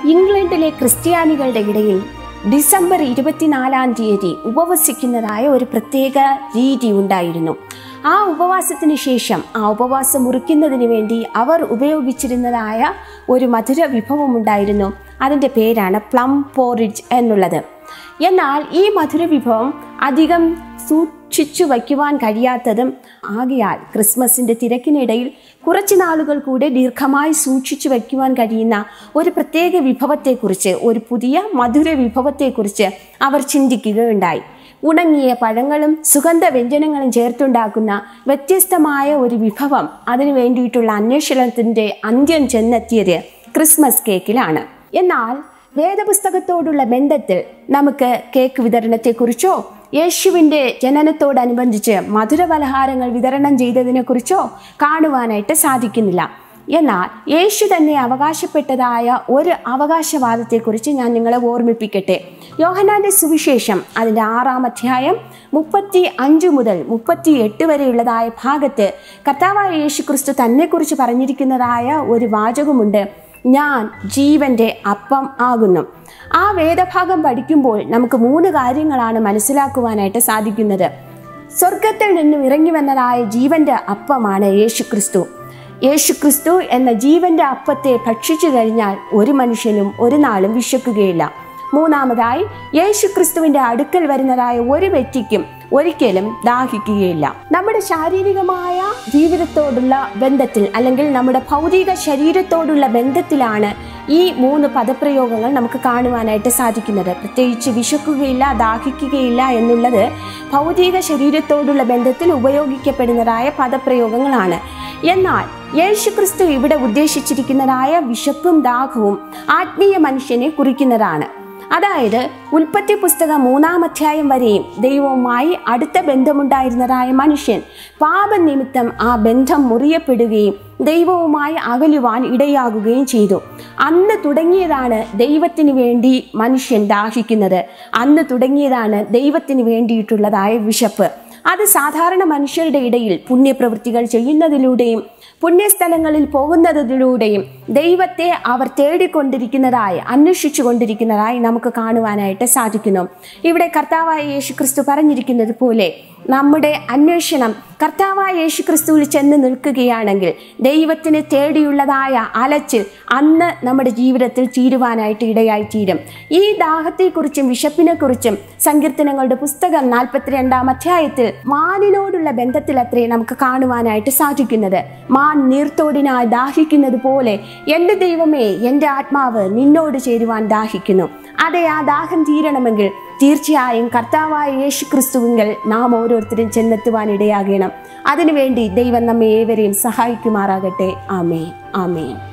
ഇംഗ്ലണ്ടിലെ ക്രിസ്ത്യാനികളുടെ ഇടയിൽ ഡിസംബർ ഇരുപത്തിനാലാം തീയതി ഉപവസിക്കുന്നതായ ഒരു പ്രത്യേക രീതി ഉണ്ടായിരുന്നു ആ ഉപവാസത്തിന് ശേഷം ആ ഉപവാസം മുറിക്കുന്നതിന് വേണ്ടി അവർ ഉപയോഗിച്ചിരുന്നതായ ഒരു മധുര വിഭവമുണ്ടായിരുന്നു അതിൻ്റെ പേരാണ് പ്ലം പോറിഡ്ജ് എന്നുള്ളത് എന്നാൽ ഈ മധുര വിഭവം അധികം സൂക്ഷിച്ചു വയ്ക്കുവാൻ കഴിയാത്തതും ആകയാൽ ക്രിസ്മസിൻ്റെ തിരക്കിനിടയിൽ കുറച്ച് നാളുകൾ കൂടെ ദീർഘമായി സൂക്ഷിച്ചു വയ്ക്കുവാൻ കഴിയുന്ന ഒരു പ്രത്യേക വിഭവത്തെക്കുറിച്ച് ഒരു പുതിയ മധുര വിഭവത്തെക്കുറിച്ച് അവർ ചിന്തിക്കുകയുണ്ടായി ഉണങ്ങിയ പഴങ്ങളും സുഗന്ധ വ്യഞ്ജനങ്ങളും ചേർത്തുണ്ടാക്കുന്ന വ്യത്യസ്തമായ ഒരു വിഭവം അതിനു വേണ്ടിയിട്ടുള്ള അന്വേഷണത്തിൻ്റെ അന്ത്യം ചെന്നെത്തിയത് ക്രിസ്മസ് കേക്കിലാണ് എന്നാൽ വേദപുസ്തകത്തോടുള്ള ബന്ധത്തിൽ നമുക്ക് കേക്ക് വിതരണത്തെക്കുറിച്ചോ യേശുവിൻ്റെ ജനനത്തോടനുബന്ധിച്ച് മധുരപലഹാരങ്ങൾ വിതരണം ചെയ്തതിനെക്കുറിച്ചോ കാണുവാനായിട്ട് സാധിക്കുന്നില്ല എന്നാൽ യേശു തന്നെ അവകാശപ്പെട്ടതായ ഒരു അവകാശവാദത്തെക്കുറിച്ച് ഞാൻ നിങ്ങളെ ഓർമ്മിപ്പിക്കട്ടെ യോഹനാന്റെ സുവിശേഷം അതിൻ്റെ ആറാം അധ്യായം മുപ്പത്തി അഞ്ച് മുതൽ മുപ്പത്തി എട്ട് വരെയുള്ളതായ ഭാഗത്ത് കർത്താവായ യേശു ക്രിസ്തു തന്നെക്കുറിച്ച് പറഞ്ഞിരിക്കുന്നതായ ഒരു വാചകമുണ്ട് ഞാൻ ജീവന്റെ അപ്പം ആകുന്നു ആ വേദഭാഗം പഠിക്കുമ്പോൾ നമുക്ക് മൂന്ന് കാര്യങ്ങളാണ് മനസ്സിലാക്കുവാനായിട്ട് സാധിക്കുന്നത് സ്വർഗത്തിൽ നിന്നും ഇറങ്ങി വന്നതായ ജീവന്റെ അപ്പമാണ് യേശു ക്രിസ്തു യേശു ക്രിസ്തു എന്ന ജീവന്റെ അപ്പത്തെ ഭക്ഷിച്ചു കഴിഞ്ഞാൽ ഒരു മനുഷ്യനും ഒരു നാളും വിശക്കുകയില്ല മൂന്നാമതായി യേശു ക്രിസ്തുവിന്റെ അടുക്കൽ വരുന്നതായ ഒരു വ്യക്തിക്കും ഒരിക്കലും ദാഹിക്കുകയില്ല നമ്മുടെ ശാരീരികമായ ജീവിതത്തോടുള്ള ബന്ധത്തിൽ അല്ലെങ്കിൽ നമ്മുടെ ഭൗതിക ശരീരത്തോടുള്ള ബന്ധത്തിലാണ് ഈ മൂന്ന് പദപ്രയോഗങ്ങൾ നമുക്ക് കാണുവാനായിട്ട് സാധിക്കുന്നത് പ്രത്യേകിച്ച് വിശക്കുകയില്ല ദാഹിക്കുകയില്ല എന്നുള്ളത് ഭൗതിക ശരീരത്തോടുള്ള ബന്ധത്തിൽ ഉപയോഗിക്കപ്പെടുന്നതായ പദപ്രയോഗങ്ങളാണ് എന്നാൽ യേശുക്രിസ്തു ഇവിടെ ഉദ്ദേശിച്ചിരിക്കുന്നതായ വിശപ്പും ദാഹവും ആത്മീയ മനുഷ്യനെ കുറിക്കുന്നതാണ് അതായത് ഉൽപ്പത്തി പുസ്തകം മൂന്നാം അധ്യായം വരെയും ദൈവവുമായി അടുത്ത ബന്ധമുണ്ടായിരുന്നതായ മനുഷ്യൻ പാപനിമിത്തം ആ ബന്ധം മുറിയപ്പെടുകയും ദൈവവുമായി അകലുവാൻ ഇടയാകുകയും ചെയ്തു അന്ന് തുടങ്ങിയതാണ് ദൈവത്തിന് വേണ്ടി മനുഷ്യൻ ദാഹിക്കുന്നത് അന്ന് തുടങ്ങിയതാണ് ദൈവത്തിന് വേണ്ടിയിട്ടുള്ളതായ വിശപ്പ് അത് സാധാരണ മനുഷ്യരുടെ ഇടയിൽ പുണ്യപ്രവൃത്തികൾ ചെയ്യുന്നതിലൂടെയും പുണ്യസ്ഥലങ്ങളിൽ പോകുന്നതിലൂടെയും ദൈവത്തെ അവർ തേടിക്കൊണ്ടിരിക്കുന്നതായി അന്വേഷിച്ചു കൊണ്ടിരിക്കുന്നതായി നമുക്ക് കാണുവാനായിട്ട് സാധിക്കുന്നു ഇവിടെ കർത്താവായ യേശു ക്രിസ്തു പറഞ്ഞിരിക്കുന്നത് പോലെ നമ്മുടെ അന്വേഷണം കർത്താവായ യേശു ക്രിസ്തുവിൽ ചെന്ന് നിൽക്കുകയാണെങ്കിൽ ദൈവത്തിന് തേടിയുള്ളതായ അലച്ചിൽ അന്ന് നമ്മുടെ ജീവിതത്തിൽ തീരുവാനായിട്ട് ഇടയായി തീരും ഈ ദാഹത്തെക്കുറിച്ചും വിശപ്പിനെക്കുറിച്ചും സങ്കീർത്തനങ്ങളുടെ പുസ്തകം നാൽപ്പത്തിരണ്ടാം അധ്യായത്തിൽ മാനിനോടുള്ള ബന്ധത്തിൽ അത്രേ നമുക്ക് കാണുവാനായിട്ട് സാധിക്കുന്നത് മാൻ നീർത്തോടിനായി ദാഹിക്കുന്നത് പോലെ എൻ്റെ ദൈവമേ എൻ്റെ ആത്മാവ് നിന്നോട് ചേരുവാൻ ദാഹിക്കുന്നു അതെ ആ ദാഹം തീരണമെങ്കിൽ തീർച്ചയായും കർത്താവായ യേശു ക്രിസ്തുവിങ്കൽ നാം ഓരോരുത്തരും ചെന്നെത്തുവാൻ ഇടയാകണം അതിനുവേണ്ടി ദൈവം നമ്മെ ഏവരെയും സഹായിക്കുമാറാകട്ടെ ആമേ ആമേ